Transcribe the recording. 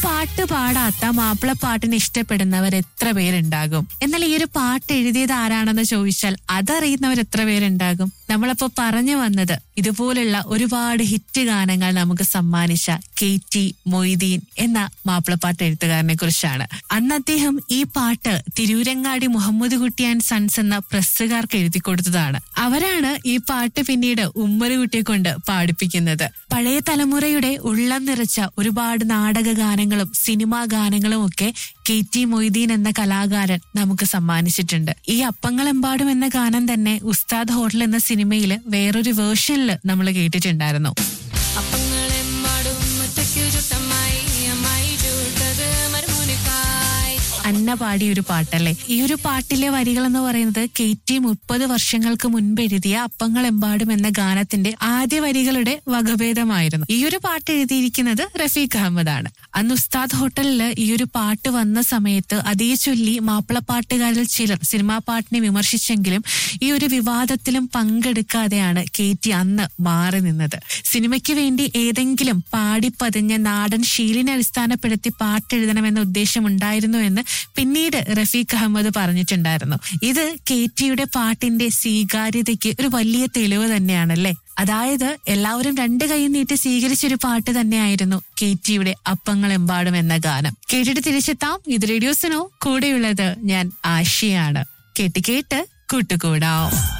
പാട്ട് പാടാത്ത മാപ്പിളപ്പാട്ടിന് ഇഷ്ടപ്പെടുന്നവർ എത്ര പേരുണ്ടാകും എന്നാൽ ഈ ഒരു പാട്ട് എഴുതിയത് ആരാണെന്ന് ചോദിച്ചാൽ അതറിയുന്നവർ എത്ര പേരുണ്ടാകും നമ്മളപ്പോ പറഞ്ഞു വന്നത് ഇതുപോലുള്ള ഒരുപാട് ഹിറ്റ് ഗാനങ്ങൾ നമുക്ക് സമ്മാനിച്ച കെ ടി മൊയ്തീൻ എന്ന മാപ്പിളപ്പാട്ട് എഴുത്തുകാരനെ കുറിച്ചാണ് അന്ന് അദ്ദേഹം ഈ പാട്ട് തിരൂരങ്ങാടി മുഹമ്മദ് കുട്ടി ആൻഡ് സൺസ് എന്ന പ്രസ്സുകാർക്ക് എഴുതി കൊടുത്തതാണ് അവരാണ് ഈ പാട്ട് പിന്നീട് ഉമ്മറുകുട്ടിയെ കൊണ്ട് പാടിപ്പിക്കുന്നത് പഴയ തലമുറയുടെ ഉള്ളം നിറച്ച ഒരുപാട് നാടക ഗാനങ്ങളും സിനിമാ ഗാനങ്ങളും ഒക്കെ കെ ടി മൊയ്തീൻ എന്ന കലാകാരൻ നമുക്ക് സമ്മാനിച്ചിട്ടുണ്ട് ഈ അപ്പങ്ങളെമ്പാടും എന്ന ഗാനം തന്നെ ഉസ്താദ് ഹോട്ടൽ എന്ന സിനിമയിൽ വേറൊരു വേർഷനിൽ നമ്മൾ കേട്ടിട്ടുണ്ടായിരുന്നു അപ്പങ്ങളെമ്പാടും മുറ്റയ്ക്കു ചുട്ടമ്മായി അമ്മായി ചൂട്ടത് മരുമുനിക്കായി അന്ന പാടിയ ഒരു പാട്ടല്ലേ ഈ ഒരു പാട്ടിലെ വരികൾ എന്ന് പറയുന്നത് കെ ടി മുപ്പത് വർഷങ്ങൾക്ക് മുൻപ് എഴുതിയ അപ്പങ്ങളെമ്പാടും എന്ന ഗാനത്തിന്റെ ആദ്യ വരികളുടെ വകഭേദമായിരുന്നു ഈ ഒരു പാട്ട് എഴുതിയിരിക്കുന്നത് റഫീഖ് അഹമ്മദ് ആണ് അന്ന് ഉസ്താദ് ഹോട്ടലിൽ ഈ ഒരു പാട്ട് വന്ന സമയത്ത് അതേ ചൊല്ലി മാപ്പിളപ്പാട്ടുകാരിൽ ചിലർ സിനിമാ പാട്ടിനെ വിമർശിച്ചെങ്കിലും ഈ ഒരു വിവാദത്തിലും പങ്കെടുക്കാതെയാണ് കെ ടി അന്ന് മാറി നിന്നത് സിനിമയ്ക്ക് വേണ്ടി ഏതെങ്കിലും പാടിപ്പതിഞ്ഞ നാടൻ ശീലിനെ അടിസ്ഥാനപ്പെടുത്തി പാട്ടെഴുതണമെന്ന ഉദ്ദേശമുണ്ടായിരുന്നു എന്ന് പിന്നീട് റഫീഖ് അഹമ്മദ് പറഞ്ഞിട്ടുണ്ടായിരുന്നു ഇത് കെ ടിയുടെ പാട്ടിന്റെ സ്വീകാര്യതയ്ക്ക് ഒരു വലിയ തെളിവ് തന്നെയാണല്ലേ അതായത് എല്ലാവരും രണ്ട് കൈ നീട്ടി സ്വീകരിച്ചൊരു പാട്ട് തന്നെയായിരുന്നു കെ ടിയുടെ അപ്പങ്ങളെമ്പാടും എന്ന ഗാനം കേട്ടിട്ട് തിരിച്ചെത്താം ഇത് റേഡിയോസിനോ കൂടെയുള്ളത് ഞാൻ ആശയാണ് കേട്ട് കേട്ട് കൂട്ടുകൂടാം